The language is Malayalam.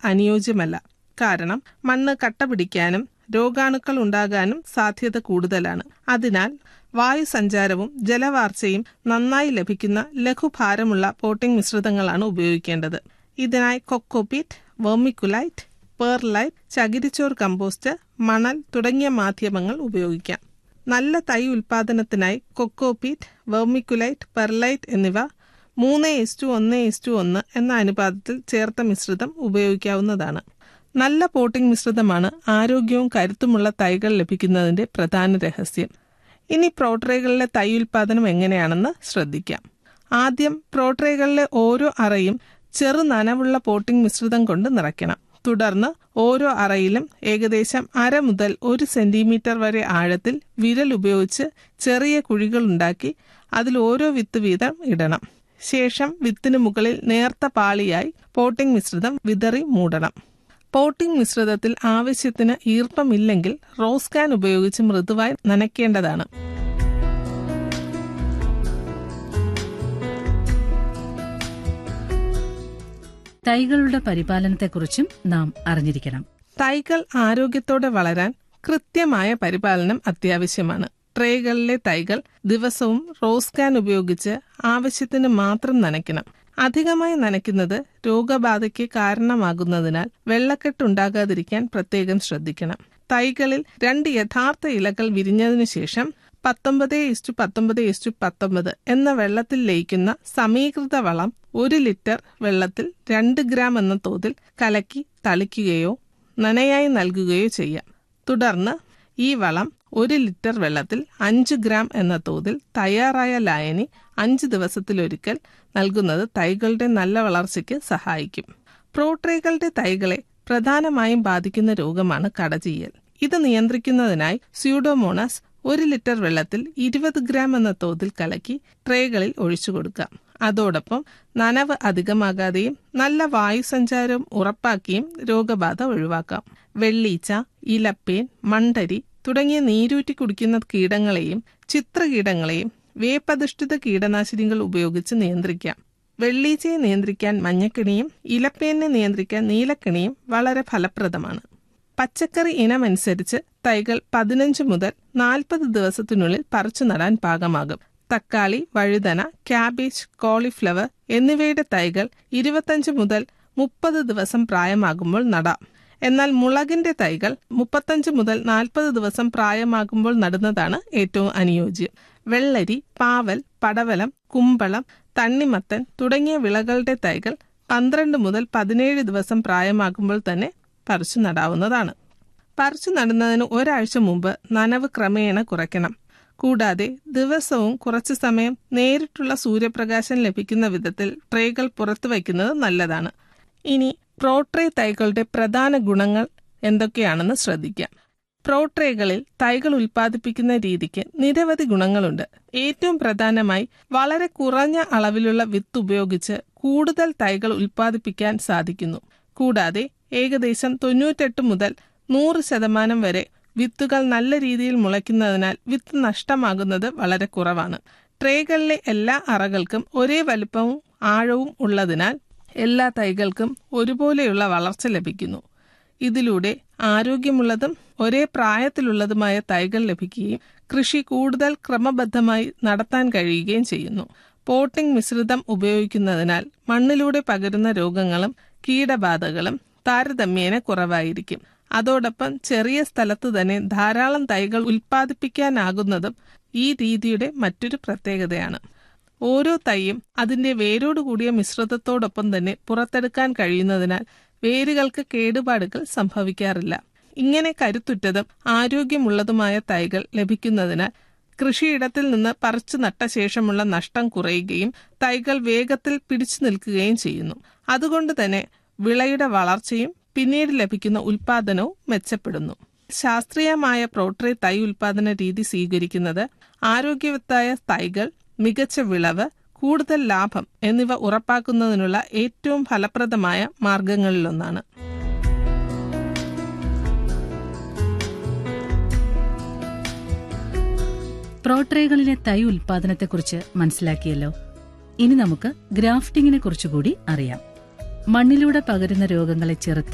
അനുയോജ്യമല്ല കാരണം മണ്ണ് കട്ട പിടിക്കാനും രോഗാണുക്കൾ ഉണ്ടാകാനും സാധ്യത കൂടുതലാണ് അതിനാൽ വായു സഞ്ചാരവും ജലവാർച്ചയും നന്നായി ലഭിക്കുന്ന ലഘുഭാരമുള്ള പോട്ടിംഗ് മിശ്രിതങ്ങളാണ് ഉപയോഗിക്കേണ്ടത് ഇതിനായി കൊക്കോപീറ്റ് വെർമിക്കുലൈറ്റ് പേർലൈറ്റ് ചകിരിച്ചോർ കമ്പോസ്റ്റ് മണൽ തുടങ്ങിയ മാധ്യമങ്ങൾ ഉപയോഗിക്കാം നല്ല തൈ ഉൽപാദനത്തിനായി കൊക്കോപീറ്റ് വെർമിക്കുലൈറ്റ് പെർലൈറ്റ് എന്നിവ മൂന്ന് ഇസ്റ്റു ഒന്ന് ഇസ്റ്റു ഒന്ന് എന്ന അനുപാതത്തിൽ ചേർത്ത മിശ്രിതം ഉപയോഗിക്കാവുന്നതാണ് നല്ല പോട്ടിംഗ് മിശ്രിതമാണ് ആരോഗ്യവും കരുത്തുമുള്ള തൈകൾ ലഭിക്കുന്നതിന്റെ പ്രധാന രഹസ്യം ഇനി പ്രോട്രേകളിലെ തൈ ഉൽപാദനം എങ്ങനെയാണെന്ന് ശ്രദ്ധിക്കാം ആദ്യം പ്രോട്രേകളിലെ ഓരോ അറയും ചെറു നനവുള്ള പോട്ടിംഗ് മിശ്രിതം കൊണ്ട് നിറയ്ക്കണം തുടർന്ന് ഓരോ അറയിലും ഏകദേശം അര മുതൽ ഒരു സെന്റിമീറ്റർ വരെ ആഴത്തിൽ വിരൽ ഉപയോഗിച്ച് ചെറിയ കുഴികൾ ഉണ്ടാക്കി അതിൽ ഓരോ വിത്ത് വീതം ഇടണം ശേഷം വിത്തിന് മുകളിൽ നേർത്ത പാളിയായി പോട്ടിംഗ് മിശ്രിതം വിതറി മൂടണം പോട്ടിംഗ് മിശ്രിതത്തിൽ ആവശ്യത്തിന് ഈർപ്പമില്ലെങ്കിൽ റോസ് കാൻ ഉപയോഗിച്ച് മൃദുവായി നനയ്ക്കേണ്ടതാണ് തൈകളുടെ പരിപാലനത്തെക്കുറിച്ചും നാം അറിഞ്ഞിരിക്കണം തൈകൾ ആരോഗ്യത്തോടെ വളരാൻ കൃത്യമായ പരിപാലനം അത്യാവശ്യമാണ് ട്രേകളിലെ തൈകൾ ദിവസവും റോസ് കാൻ ഉപയോഗിച്ച് ആവശ്യത്തിന് മാത്രം നനയ്ക്കണം അധികമായി നനയ്ക്കുന്നത് രോഗബാധയ്ക്ക് കാരണമാകുന്നതിനാൽ വെള്ളക്കെട്ടുണ്ടാകാതിരിക്കാൻ പ്രത്യേകം ശ്രദ്ധിക്കണം തൈകളിൽ രണ്ട് യഥാർത്ഥ ഇലകൾ വിരിഞ്ഞതിനു ശേഷം പത്തൊമ്പത് ഇസ്റ്റു പത്തൊമ്പത് ഇസ്റ്റു പത്തൊമ്പത് എന്ന വെള്ളത്തിൽ ലയിക്കുന്ന സമീകൃത വളം ഒരു ലിറ്റർ വെള്ളത്തിൽ രണ്ട് ഗ്രാം എന്ന തോതിൽ കലക്കി തളിക്കുകയോ നനയായി നൽകുകയോ ചെയ്യാം തുടർന്ന് ഈ വളം ഒരു ലിറ്റർ വെള്ളത്തിൽ അഞ്ച് ഗ്രാം എന്ന തോതിൽ തയ്യാറായ ലായനി അഞ്ച് ദിവസത്തിലൊരിക്കൽ നൽകുന്നത് തൈകളുടെ നല്ല വളർച്ചയ്ക്ക് സഹായിക്കും പ്രോട്രേകളുടെ തൈകളെ പ്രധാനമായും ബാധിക്കുന്ന രോഗമാണ് കടചീയൽ ഇത് നിയന്ത്രിക്കുന്നതിനായി സ്യൂഡോമോണസ് ഒരു ലിറ്റർ വെള്ളത്തിൽ ഇരുപത് ഗ്രാം എന്ന തോതിൽ കലക്കി ട്രേകളിൽ ഒഴിച്ചു കൊടുക്കാം അതോടൊപ്പം നനവ് അധികമാകാതെയും നല്ല വായുസഞ്ചാരവും ഉറപ്പാക്കിയും രോഗബാധ ഒഴിവാക്കാം വെള്ളീച്ച ഇലപ്പേൻ മണ്ടരി തുടങ്ങിയ നീരൂറ്റി കുടിക്കുന്ന കീടങ്ങളെയും ചിത്രകീടങ്ങളെയും വേപ്പധിഷ്ഠിത കീടനാശിനികൾ ഉപയോഗിച്ച് നിയന്ത്രിക്കാം വെള്ളീച്ചയെ നിയന്ത്രിക്കാൻ മഞ്ഞക്കിണിയും ഇലപ്പേനെ നിയന്ത്രിക്കാൻ നീലക്കിണിയും വളരെ ഫലപ്രദമാണ് പച്ചക്കറി ഇനമനുസരിച്ച് തൈകൾ പതിനഞ്ച് മുതൽ നാൽപ്പത് ദിവസത്തിനുള്ളിൽ പറിച്ചു നടാൻ പാകമാകും തക്കാളി വഴുതന ക്യാബേജ് കോളിഫ്ലവർ എന്നിവയുടെ തൈകൾ ഇരുപത്തഞ്ച് മുതൽ മുപ്പത് ദിവസം പ്രായമാകുമ്പോൾ നടാം എന്നാൽ മുളകിന്റെ തൈകൾ മുപ്പത്തഞ്ച് മുതൽ നാൽപ്പത് ദിവസം പ്രായമാകുമ്പോൾ നടുന്നതാണ് ഏറ്റവും അനുയോജ്യം വെള്ളരി പാവൽ പടവലം കുമ്പളം തണ്ണിമത്തൻ തുടങ്ങിയ വിളകളുടെ തൈകൾ പന്ത്രണ്ട് മുതൽ പതിനേഴ് ദിവസം പ്രായമാകുമ്പോൾ തന്നെ പറിച്ചു നടാവുന്നതാണ് പറിച്ചു നടുന്നതിന് ഒരാഴ്ച മുമ്പ് നനവ് ക്രമേണ കുറയ്ക്കണം കൂടാതെ ദിവസവും കുറച്ചു സമയം നേരിട്ടുള്ള സൂര്യപ്രകാശം ലഭിക്കുന്ന വിധത്തിൽ ട്രേകൾ പുറത്തു വയ്ക്കുന്നത് നല്ലതാണ് ഇനി പ്രോട്രേ തൈകളുടെ പ്രധാന ഗുണങ്ങൾ എന്തൊക്കെയാണെന്ന് ശ്രദ്ധിക്കാം പ്രോട്രേകളിൽ തൈകൾ ഉൽപ്പാദിപ്പിക്കുന്ന രീതിക്ക് നിരവധി ഗുണങ്ങളുണ്ട് ഏറ്റവും പ്രധാനമായി വളരെ കുറഞ്ഞ അളവിലുള്ള വിത്ത് ഉപയോഗിച്ച് കൂടുതൽ തൈകൾ ഉൽപ്പാദിപ്പിക്കാൻ സാധിക്കുന്നു കൂടാതെ ഏകദേശം തൊണ്ണൂറ്റെട്ട് മുതൽ നൂറ് ശതമാനം വരെ വിത്തുകൾ നല്ല രീതിയിൽ മുളയ്ക്കുന്നതിനാൽ വിത്ത് നഷ്ടമാകുന്നത് വളരെ കുറവാണ് ട്രേകളിലെ എല്ലാ അറകൾക്കും ഒരേ വലുപ്പവും ആഴവും ഉള്ളതിനാൽ എല്ലാ തൈകൾക്കും ഒരുപോലെയുള്ള വളർച്ച ലഭിക്കുന്നു ഇതിലൂടെ ആരോഗ്യമുള്ളതും ഒരേ പ്രായത്തിലുള്ളതുമായ തൈകൾ ലഭിക്കുകയും കൃഷി കൂടുതൽ ക്രമബദ്ധമായി നടത്താൻ കഴിയുകയും ചെയ്യുന്നു പോട്ടിംഗ് മിശ്രിതം ഉപയോഗിക്കുന്നതിനാൽ മണ്ണിലൂടെ പകരുന്ന രോഗങ്ങളും കീടബാധകളും താരതമ്യേന കുറവായിരിക്കും അതോടൊപ്പം ചെറിയ സ്ഥലത്ത് തന്നെ ധാരാളം തൈകൾ ഉൽപ്പാദിപ്പിക്കാനാകുന്നതും ഈ രീതിയുടെ മറ്റൊരു പ്രത്യേകതയാണ് ഓരോ തൈയും അതിന്റെ വേരോട് കൂടിയ മിശ്രിതത്തോടൊപ്പം തന്നെ പുറത്തെടുക്കാൻ കഴിയുന്നതിനാൽ വേരുകൾക്ക് കേടുപാടുകൾ സംഭവിക്കാറില്ല ഇങ്ങനെ കരുത്തുറ്റതും ആരോഗ്യമുള്ളതുമായ തൈകൾ ലഭിക്കുന്നതിനാൽ കൃഷിയിടത്തിൽ നിന്ന് പറിച്ചു നട്ട ശേഷമുള്ള നഷ്ടം കുറയുകയും തൈകൾ വേഗത്തിൽ പിടിച്ചു നിൽക്കുകയും ചെയ്യുന്നു അതുകൊണ്ട് തന്നെ വിളയുടെ വളർച്ചയും പിന്നീട് ലഭിക്കുന്ന ഉൽപാദനവും മെച്ചപ്പെടുന്നു ശാസ്ത്രീയമായ പ്രോട്രേ തൈ ഉൽപാദന രീതി സ്വീകരിക്കുന്നത് ആരോഗ്യവത്തായ തൈകൾ മികച്ച വിളവ് കൂടുതൽ ലാഭം എന്നിവ ഉറപ്പാക്കുന്നതിനുള്ള ഏറ്റവും ഫലപ്രദമായ മാർഗങ്ങളിലൊന്നാണ് പ്രോട്രേകളിലെ തൈ ഉൽപാദനത്തെക്കുറിച്ച് മനസ്സിലാക്കിയല്ലോ ഇനി നമുക്ക് ഗ്രാഫ്റ്റിംഗിനെ കുറിച്ചുകൂടി അറിയാം മണ്ണിലൂടെ പകരുന്ന രോഗങ്ങളെ ചെറുത്ത്